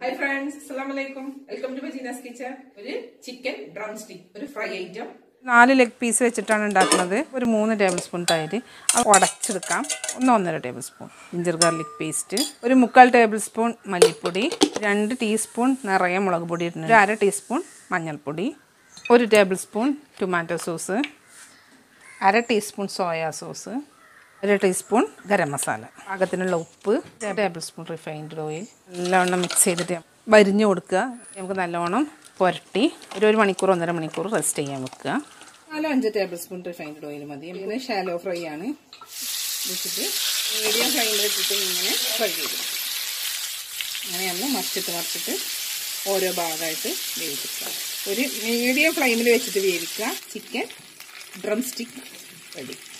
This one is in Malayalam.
ഹായ് ഫ്രണ്ട്സ് അസ്സാം വലൈക്കും വെൽക്കം ടു ബജീനാസ് കിച്ചൺ ഒരു ചിക്കൻ ഡ്രം സ്റ്റിക് ഒരു ഫ്രൈ ഐറ്റം നാല് ലെഗ് പീസ് വെച്ചിട്ടാണ് ഉണ്ടാക്കുന്നത് ഒരു മൂന്ന് ടേബിൾ സ്പൂൺ തൈര് അത് ഉടച്ചെടുക്കാം ഒന്ന് ഒന്നര tablespoon ginger garlic paste ഒരു മുക്കാൽ ടേബിൾ സ്പൂൺ മല്ലിപ്പൊടി രണ്ട് ടീസ്പൂൺ നിറയെ മുളക് പൊടി ഇടുന്നു ഒരു അര ടീസ്പൂൺ മഞ്ഞൾപ്പൊടി ഒരു ടേബിൾ സ്പൂൺ ടൊമാറ്റോ സോസ് അര ടീസ്പൂൺ സോയാ സോസ് ഒരു ടീസ്പൂൺ ഗരം മസാല പാകത്തിനുള്ള ഉപ്പ് ടേബിൾ സ്പൂൺ റിഫൈൻഡ് ഓയിൽ നല്ലവണ്ണം മിക്സ് ചെയ്തിട്ട് വരിഞ്ഞു കൊടുക്കുക നമുക്ക് നല്ലവണ്ണം പുരട്ടി ഒരു ഒരു മണിക്കൂർ ഒന്നര മണിക്കൂർ റെസ്റ്റ് ചെയ്യാൻ വെക്കുക നാലോ അഞ്ച് ടേബിൾ സ്പൂൺ റിഫൈൻഡ് ഓയിൽ മതി ഇങ്ങനെ ഷാലോ ഫ്രൈ ആണ് വെച്ചിട്ട് മീഡിയം ഫ്ലെയിമിൽ വെച്ചിട്ട് ഇങ്ങനെ ഫ്രൈ ചെയ്ത് അങ്ങനെ നമ്മൾ മറിച്ചിട്ട് മറിച്ചിട്ട് ഓരോ ഭാഗമായിട്ട് വേവിക്കുക ഒരു മീഡിയം ഫ്ലെയിമിൽ വെച്ചിട്ട് വേവിക്കുക ചിക്കൻ ഡ്രം സ്റ്റിക്ക് റെഡി